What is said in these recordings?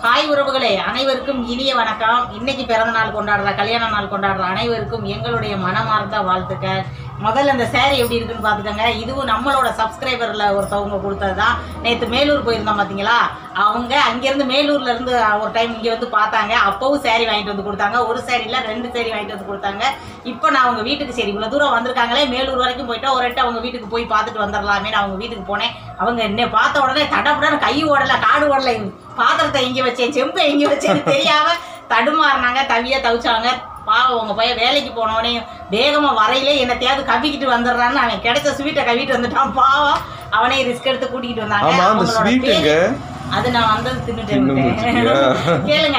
Hi உறவுகளே அனைவருக்கும் இனிய வணக்கம் இன்னைக்கு பிறந்த நாள் கொண்டாடுற கல்யாண நாள் கொண்டாடுற அனைவருக்கும் எங்களுடைய மனமார்ந்த வாழ்த்துக்கள் முதல்ல இந்த saree எப்படி இருக்குன்னு பார்த்துக்கோங்க இதுவும் நம்மளோட சப்ஸ்கிரைபரில் ஒருத்தவங்க கொடுத்தது தான் நேற்று மேலூர் போயிருந்தோம் பார்த்தீங்களா அவங்க அங்கேருந்து மேலூர்ல இருந்து ஒரு டைம் இங்கே வந்து பார்த்தாங்க அப்பவும் saree வாங்கிட்டு வந்து கொடுத்தாங்க ஒரு சேரீல ரெண்டு saree வாங்கிட்டு வந்து கொடுத்தாங்க இப்போ நான் அவங்க வீட்டுக்கு சரி இவ்வளோ தூரம் வந்திருக்காங்களே மேலூர் வரைக்கும் போயிட்டா ஒரு எட்டு அவங்க வீட்டுக்கு போய் பார்த்துட்டு வந்துடலாமே நான் அவங்க வீட்டுக்கு போனேன் அவங்க என்ன பார்த்த உடனே தடப்புடன்னு கை ஓடல காடு ஓடல பாத்திரத்தை எங்கே வச்சேன் செம்பை எங்கே வச்சேன்னு தெரியாம தடுமாறினாங்க தவியா தவிச்சாங்க பாவம் உங்க பையன் வேலைக்கு போனவனே வேகமா வரையிலே என்னத்தையாவது கவிக்கிட்டு வந்துடுறான்னு அவன் கிடைச்ச ஸ்வீட்டை கவிட்டு வந்துட்டான் பாவம் அவனே ரிஸ்க் எடுத்து கூட்டிகிட்டு வந்தாங்க ஆமா அந்த அவங்களோட ஸ்வீட் பேரு- எங்க அது நான் வந்தது தின்னுட்டு தின்னு விட்டேன். முடிச்சிட்டியா? கேளுங்க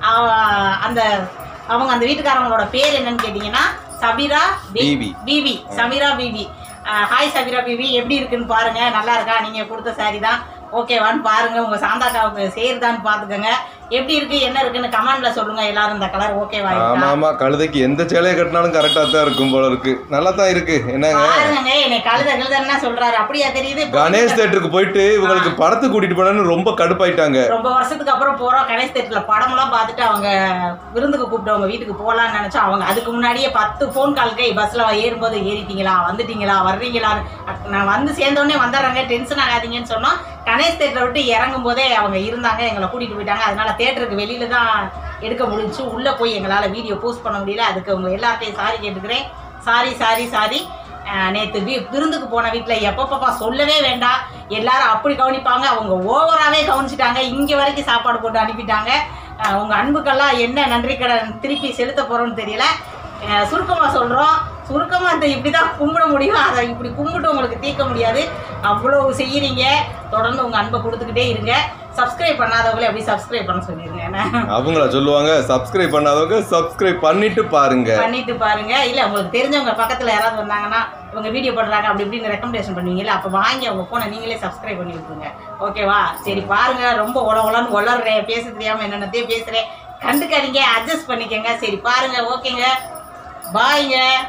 அவ- அந்த அவங்க அந்த வீட்டுக்காரங்களோட பேர் என்னன்னு கேட்டீங்கன்னா சபிரா பி- பிபி. பிபி சமீரா பிபி அஹ், ஹாய் சபிரா பிபி எப்படி இருக்குன்னு பாருங்க நல்லா இருக்கா நீங்க கொடுத்த சாரி தான் ஓகேவான்னு பாருங்க உங்க சாந்தாக்காவுக்கு சேருதான்னு பாத்துக்கோங்க எப்படி இருக்கு என்ன இருக்குன்னு கமெண்ட்ல சொல்லுங்க எல்லாரும் இந்த கலர் ஓகேவா ஆமா இருக்கா ஆமா கழுதைக்கு எந்த சேலையை கட்டினாலும் கரெக்டா தான் இருக்கும் போல இருக்கு நல்லா தான் இருக்கு என்னங்க பாருங்க என்னை கழுத கழுதன்னா சொல்றாரு அப்படியா தெரியுது கணேஷ் தேட்டருக்கு போயிட்டு இவங்களுக்கு படத்தை கூட்டிட்டு போனேன்னு ரொம்ப கடுப்பாயிட்டாங்க ரொம்ப வருஷத்துக்கு அப்புறம் போறோம் கணேஷ் தேட்டர்ல படம்லாம் பார்த்துட்டு அவங்க விருந்துக்கு கூப்பிட்டு அவங்க வீட்டுக்கு போகலான்னு நினைச்சா அவங்க அதுக்கு முன்னாடியே பத்து ஃபோன் கால் கை பஸ்ல ஏறும்போது ஏறிட்டீங்களா வந்துட்டீங்களா வர்றீங்களான்னு அக்- நான் வந்து சேர்ந்தோடனே வந்துடுறாங்க டென்ஷன் ஆகாதீங்கன்னு சொன்னோம் கணேஷ் தேட்டரை விட்டு இறங்கும் போதே அவங்க இருந்தாங்க எங்களை கூட்டிட்டு போயிட்டாங்க அதனால தேட்டருக்கு வெளியில தான் எடுக்க முடிஞ்சுச்சு உள்ள போய் எங்களால வீடியோ போஸ்ட் பண்ண முடியல அதுக்கு அவங்க எல்லார்ட்டையும் சாரி கேட்டுக்கிறேன் சாரி சாரி சாரி நேற்று வீ விருந்துக்கு போன வீட்டில் எப்பப்பப்பா சொல்லவே வேண்டாம் எல்லாரும் அப்படி கவனிப்பாங்க அவங்க ஓவராகவே கவனிச்சிட்டாங்க இங்கே வரைக்கும் சாப்பாடு போட்டு அனுப்பிட்டாங்க அஹ் உங்க அன்புக்கெல்லாம் என்ன நன்றி கடன் திருப்பி செலுத்த போகிறோம்னு தெரியல சுருக்கமாக சொல்கிறோம் சுருக்கமாக இந்த இப்படி தான் கும்பிட முடியும் அதை இப்படி கும்பிட்டு உங்களுக்கு தீர்க்க முடியாது அவ்வளோ செய்கிறீங்க தொடர்ந்து உங்கள் அன்பை கொடுத்துக்கிட்டே இருங்க சப்ஸ்கிரைப் பண்ணாதவங்களே அப்படி சப்ஸ்கிரைப் பண்ண சொல்லிடுங்க என்ன அவங்கள சொல்லுவாங்க சப்ஸ்கிரைப் பண்ணாதவங்க சப்ஸ்கிரைப் பண்ணிட்டு பாருங்க பண்ணிட்டு பாருங்க இல்ல உங்களுக்கு தெரிஞ்சவங்க பக்கத்துல யாராவது வந்தாங்கன்னா இவங்க வீடியோ பண்றாங்க அப்படி இப்படின்னு ரெக்கமெண்டேஷன் பண்ணுவீங்கல்ல அப்ப வாங்கி அவங்க போனை நீங்களே சப்ஸ்கிரைப் பண்ணி விட்டுருங்க ஓகேவா சரி பாருங்க ரொம்ப உல உலன்னு உளறேன் பேச தெரியாம என்னென்னத்தையும் பேசுறேன் கண்டுக்காதீங்க அட்ஜஸ்ட் பண்ணிக்கங்க சரி பாருங்க ஓகேங்க பாய்ங்க